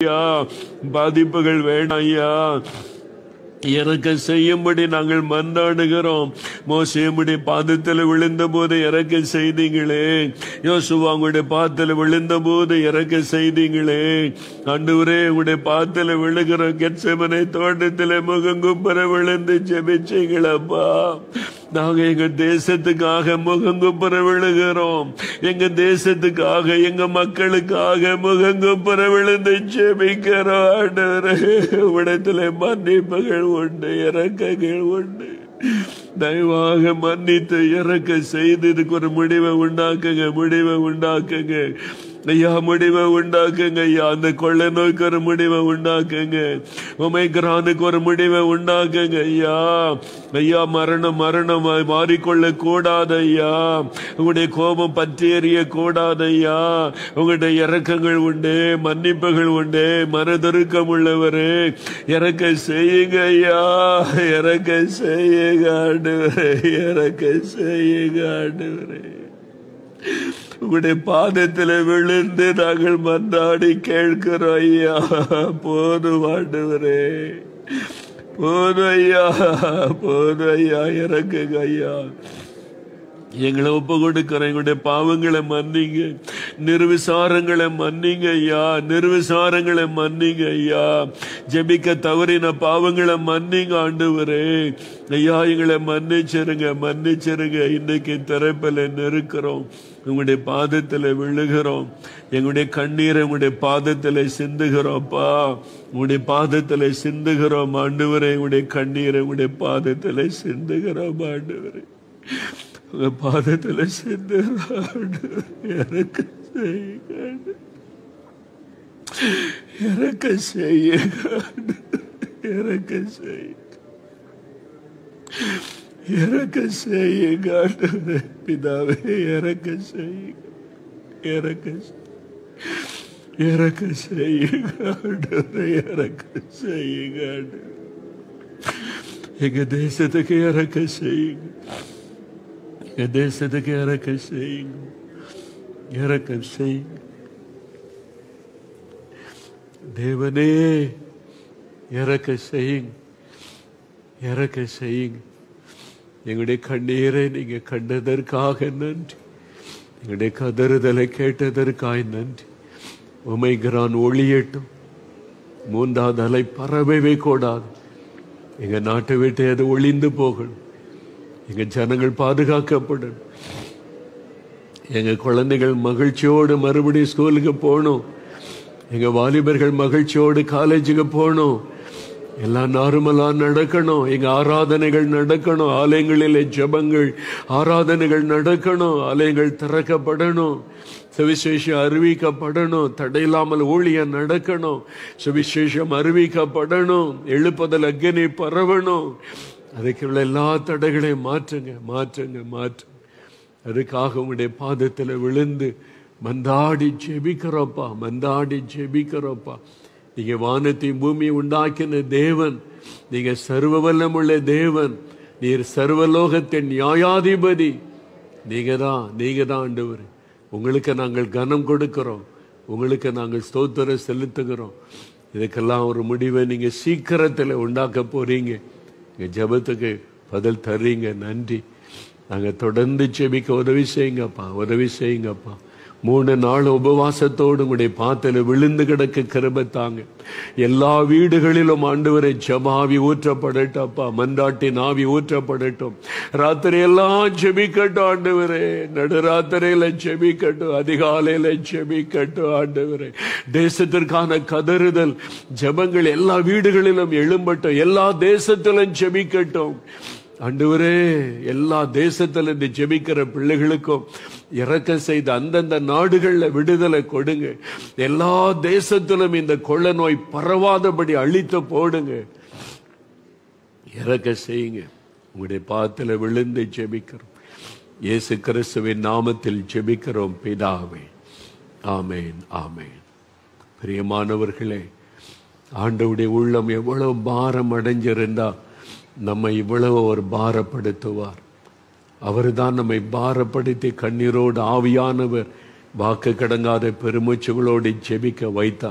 ஐயா பாதிப்புகள் வேண்டாம் ஐயா இறக்க செய்யும்படி நாங்கள் மன்றாடுகிறோம் மோசையுடைய பாதத்தில் விழுந்த போது இறக்க செய்தீங்களே யோசுவா உங்களுடைய பாதத்தில் விழுந்த போது இறக்க செய்தீங்களே அன்றுவரே உங்களுடைய பாதத்தில் விழுகிற கெட்சமனை தோட்டத்தில் முகங்குப்புற விழுந்து ஜெபிச்சீங்களப்பா நாங்க எங்க தேசத்துக்காக முகங்குப்புற விழுகிறோம் எங்க தேசத்துக்காக எங்க மக்களுக்காக முகங்குப்புற விழுந்து ஜெபிக்கிறோம் ஆண்டவரே உடத்துல மன்னிப்புகள் உண்டு இறக்கங்கள் உண்டு தயவாக மன்னித்து இறக்க செய்து இதுக்கு ஒரு முடிவை உண்டாக்குங்க முடிவை உண்டாக்குங்க ஐயா முடிவை உண்டாக்குங்க ஐயா அந்த கொள்ளை நோய்க்கு ஒரு முடிவை உண்டாக்குங்க உமைக்ரானுக்கு ஒரு முடிவை உண்டாக்குங்க ஐயா ஐயா மரணம் மரணமாய் மாறிக்கொள்ள கூடாது ஐயா உங்களுடைய கோபம் பற்றி எறிய கூடாது ஐயா உங்களுடைய இறக்கங்கள் உண்டு மன்னிப்புகள் உண்டு மனதுருக்கம் உள்ளவரே இறக்க செய்யுங்க ஐயா இறக்க செய்யுங்க ஆண்டவரே இறக்க செய்யுங்க ஆண்டவரே உங்களுடைய பாதத்தில் விழுந்து நாங்கள் மன்றாடி கேட்கிறோம் ஐயா போதும் ஆண்டவரே போதும் ஐயா போதும் ஐயா இறக்குங்க ஐயா எங்களை ஒப்பு கொடுக்கிறோம் எங்களுடைய பாவங்களை மன்னிங்க நிர்விசாரங்களை மன்னிங்க ஐயா நிர்விசாரங்களை மன்னிங்க ஐயா ஜெபிக்க தவறின பாவங்களை மன்னிங்க ஆண்டவரே ஐயா எங்களை மன்னிச்சிருங்க மன்னிச்சிருங்க இன்னைக்கு திறப்பில் நெருக்கிறோம் உங்களுடைய பாதத்தில் விழுகிறோம் எங்களுடைய கண்ணீரை உங்களுடைய பாதத்தில் சிந்துகிறோம்ப்பா உங்களுடைய பாதத்தில் சிந்துகிறோம் ஆண்டவரே உங்களுடைய கண்ணீரை உங்களுடைய பாதத்தில் சிந்துகிறோம் ஆண்டவரே உங்க பாதத்துல சென்று எனக்கு செய்யுங்க எனக்கு செய்யுங்க எனக்கு செய்யுங்க எனக்கு செய்யுங்க ஆண்டவரே. பிதாவே எனக்கு செய்யுங்க எனக்கு எனக்கு செய்யுங்க ஆண்டவரே எனக்கு செய்யுங்க ஆண்டவரே. எங்க தேசத்துக்கு இறக்க செய்யுங்க எங்க தேசத்துக்கு இறக்க செய்யுங்க இறக்க செய்யுங்க தேவனே இறக்க செய்யுங்க இறக்க செய்யுங்க எங்களுடைய கண்ணீரை நீங்க கண்டதற்காக நன்றி எங்களுடைய கதறுதலை கேட்டதற்காக நன்றி உமைகிறான் ஒளியட்டும் மூன்றாவது அலை பறவைவே கூடாது எங்க நாட்டை விட்டு அது ஒளிந்து போகணும் எங்க ஜனங்கள் பாதுகாக்கப்படணும் எங்க குழந்தைகள் மகிழ்ச்சியோடு மறுபடியும் ஸ்கூலுக்கு போகணும் எங்க வாலிபர்கள் மகிழ்ச்சியோடு காலேஜுக்கு போகணும் எல்லாம் நார்மலா நடக்கணும் எங்க ஆராதனைகள் நடக்கணும் ஆலயங்களிலே ஜெபங்கள் ஆராதனைகள் நடக்கணும் ஆலயங்கள் திறக்கப்படணும் சுவிசேஷம் அறிவிக்கப்படணும் தடையில்லாமல் ஊழியம் நடக்கணும் சுவிசேஷம் அறிவிக்கப்படணும் எழுப்புதல் அக்னி பரவணும் அதுக்குள்ள எல்லா தடைகளையும் மாற்றுங்க மாற்றுங்க மாற்றுங்க அதுக்காக உங்களுடைய பாதத்தில் விழுந்து மந்தாடி ஜெபிக்கிறோப்பா மந்தாடி ஜெபிக்கிறோப்பா நீங்க வானத்தையும் பூமியை உண்டாக்கின தேவன் நீங்க சர்வ வல்லமுள்ள தேவன் நீர் சர்வலோகத்தின் நியாயாதிபதி நீங்க தான் நீங்க தான் ஆண்டவர் உங்களுக்கு நாங்கள் கனம் கொடுக்கிறோம் உங்களுக்கு நாங்கள் ஸ்தோத்திரம் செலுத்துகிறோம் இதுக்கெல்லாம் ஒரு முடிவை நீங்க சீக்கிரத்தில் உண்டாக்க போறீங்க எங்க ஜெபத்துக்கு பதில் தர்றீங்க நன்றி நாங்க தொடர்ந்து செபிக்க உதவி செய்யுங்கப்பா உதவி செய்யுங்கப்பா மூணு நாள் உபவாசத்தோடு உங்களுடைய பாத்தில விழுந்து கிடக்க கிருபத்தாங்க எல்லா வீடுகளிலும் ஆண்டவரை ஜபாவி ஊற்றப்படட்டப்பா மன்றாட்டின் ஆவி ஊற்றப்படட்டும் ராத்திரி எல்லாம் ஜெபிக்கட்டும் ஆண்டவரே நடுராத்திரியில ஜெபிக்கட்டும் அதிகாலையில ஜெபிக்கட்டும் ஆண்டவரே தேசத்திற்கான கதறுதல் ஜெபங்கள் எல்லா வீடுகளிலும் எழும்பட்டும் எல்லா தேசத்திலும் ஜெபிக்கட்டும் ஆண்டவரே எல்லா தேசத்துல இருந்து ஜெபிக்கிற பிள்ளைகளுக்கும் இறக்க செய்த அந்தந்த நாடுகள்ல விடுதலை கொடுங்க எல்லா தேசத்திலும் இந்த கொள்ள நோய் பரவாதபடி அழித்து போடுங்க இறக்க செய்யுங்க உங்களுடைய பாத்துல விழுந்து ஜெபிக்கிறோம் இயேசு கிறிஸ்துவின் நாமத்தில் ஜெபிக்கிறோம் பிதாவே ஆமேன் ஆமேன் பிரியமானவர்களே ஆண்டவுடைய உள்ளம் எவ்வளவு பாரம் அடைஞ்சிருந்தா நம்மை இவ்வளவு அவர் பாரப்படுத்துவார் அவர் தான் நம்மை பாரப்படுத்தி கண்ணீரோடு ஆவியானவர் வாக்கு கடங்காத பெருமூச்சுகளோடு ஜெபிக்க வைத்தார்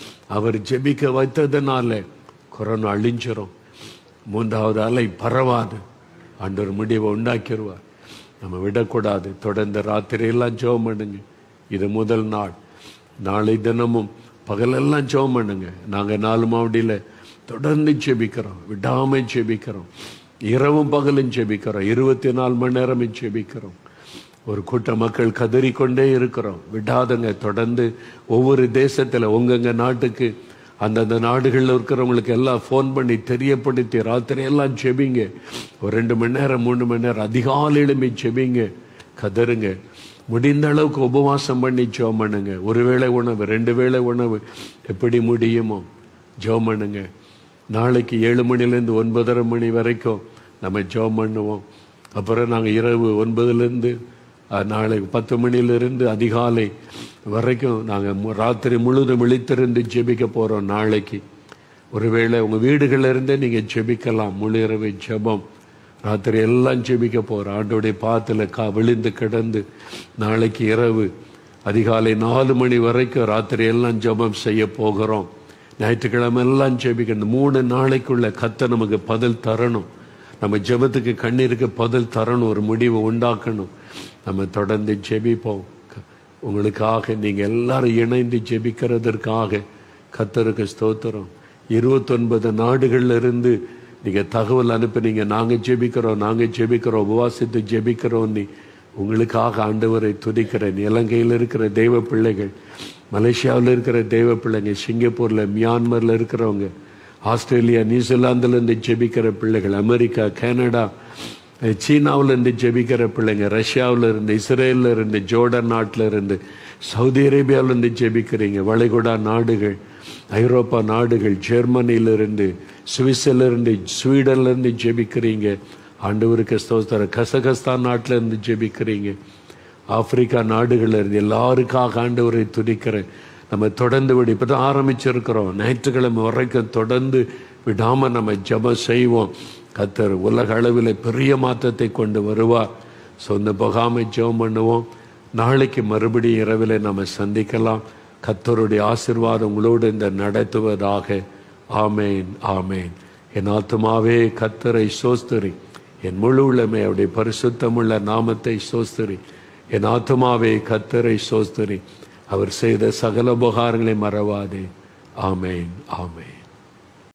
அவர் ஜெபிக்க வைத்ததுனால கொரோனா அழிஞ்சிரும் மூன்றாவது அலை பரவாது ஆண்டவர் முடிவை உண்டாக்கிடுவார் நம்ம விடக்கூடாது தொடர்ந்து ராத்திரியெல்லாம் ஜெபம் பண்ணுங்க இது முதல் நாள் நாளை தினமும் பகலெல்லாம் ஜெபம் பண்ணுங்க நாங்கள் நாலு மாவடியில் தொடர்ந்து ஜெபிக்கிறோம் விடாம ஜெபிக்கிறோம் இரவும் பகலும் ஜெபிக்கிறோம் இருபத்தி நாலு மணி நேரமும் ஜெபிக்கிறோம் ஒரு கூட்ட மக்கள் கதறிக்கொண்டே இருக்கிறோம் விடாதங்க தொடர்ந்து ஒவ்வொரு தேசத்துல உங்கங்க நாட்டுக்கு அந்தந்த நாடுகளில் இருக்கிறவங்களுக்கு எல்லாம் ஃபோன் பண்ணி தெரியப்படுத்தி ராத்திரி எல்லாம் செபிங்க ஒரு ரெண்டு மணி நேரம் மூணு மணி நேரம் அதிகாலை எழும்பி செபிங்க கதறுங்க முடிந்த அளவுக்கு உபவாசம் பண்ணி ஜெபம் பண்ணுங்க ஒரு வேளை உணவு ரெண்டு வேளை உணவு எப்படி முடியுமோ ஜெபம் பண்ணுங்க நாளைக்கு ஏழு மணிலேருந்து ஒன்பதரை மணி வரைக்கும் நம்ம ஜெபம் பண்ணுவோம் அப்புறம் நாங்கள் இரவு ஒன்பதுலேருந்து அஹ், நாளைக்கு பத்து மணியிலிருந்து அதிகாலை வரைக்கும் நாங்கள் ராத்திரி முழுதும் விழித்திருந்து ஜெபிக்க போகிறோம் நாளைக்கு ஒருவேளை உங்கள் வீடுகளில் இருந்தே நீங்கள் ஜெபிக்கலாம் முழு இரவு ஜெபம் ராத்திரி எல்லாம் ஜெபிக்க போகிறோம் ஆண்டோடைய பாத்துல கா விழுந்து கிடந்து நாளைக்கு இரவு அதிகாலை நாலு மணி வரைக்கும் ராத்திரி எல்லாம் ஜெபம் செய்ய போகிறோம் ஞாயிற்றுக்கிழமை எல்லாம் ஜெபிக்கணும் இந்த மூணு நாளைக்குள்ள கத்த நமக்கு பதில் தரணும் நம்ம ஜெபத்துக்கு கண்ணீருக்கு பதில் தரணும் ஒரு முடிவை உண்டாக்கணும் நம்ம தொடர்ந்து ஜெபிப்போம் க- உங்களுக்காக நீங்க எல்லாரும் இணைந்து ஜெபிக்கிறதற்காக கத்தருக்கு ஸ்தோத்திரம் இருபத்தொன்பது நாடுகள்ல இருந்து நீங்க தகவல் அனுப்புனீங்க நாங்க ஜெபிக்கிறோம் நாங்க ஜெபிக்கிறோம் உபவாசித்து ஜெபிக்கிறோம் நீ உங்களுக்காக ஆண்டவரை துதிக்கிறேன் இலங்கையில் இருக்கிற தெய்வ பிள்ளைகள் மலேசியாவில் இருக்கிற தெய்வ பிள்ளைங்க சிங்கப்பூர்ல மியான்மர்ல இருக்கிறவங்க ஆஸ்திரேலியா நியூசிலாந்துல இருந்து ஜெபிக்கிற பிள்ளைகள் அமெரிக்கா கனடா அஹ் சீனாவுல இருந்து ஜெபிக்கிற பிள்ளைங்க ரஷ்யாவுல இருந்து இஸ்ரேல்ல இருந்து ஜோர்டன் நாட்டுல இருந்து சவுதி அரேபியாவுல இருந்து ஜெபிக்கிறீங்க வளைகுடா நாடுகள் ஐரோப்பா நாடுகள் ஜெர்மனியில இருந்து சுவிஸ்ல இருந்து ஸ்வீடன்ல இருந்து ஜெபிக்கிறீங்க ஆண்டவருக்கு ஸ்தோத்திரம் கசகஸ்தான் நாட்டுல இருந்து ஜெபிக்கிறீங்க ஆப்பிரிக்கா நாடுகள்ல இருந்து எல்லாருக்காக ஆண்டவரை துதிக்கிறேன் நம்ம தொடர்ந்து விட இப்பதான் ஆரம்பிச்சிருக்கிறோம் ஞாயிற்றுக்கிழமை வரைக்கும் தொடர்ந்து விடாம நம்ம ஜெபம் செய்வோம் கத்தர் உலக அளவில் பெரிய மாற்றத்தை கொண்டு வருவார் சொந்த போகாம ஜெபம் பண்ணுவோம் நாளைக்கு மறுபடியும் இரவில் நம்ம சந்திக்கலாம் கத்தருடைய ஆசீர்வாதம் உங்களோடு இந்த நடத்துவதாக ஆமேன் ஆமேன் என் ஆத்துமாவே கத்தரை சோஸ்தரி என் முழு உள்ளமே அவருடைய பரிசுத்தமுள்ள நாமத்தை சோஸ்தரி என் ஆத்துமாவே கத்தரை சோஸ்தரி அவர் செய்த சகல உபகாரங்களை மறவாதே ஆமேன் ஆமேன்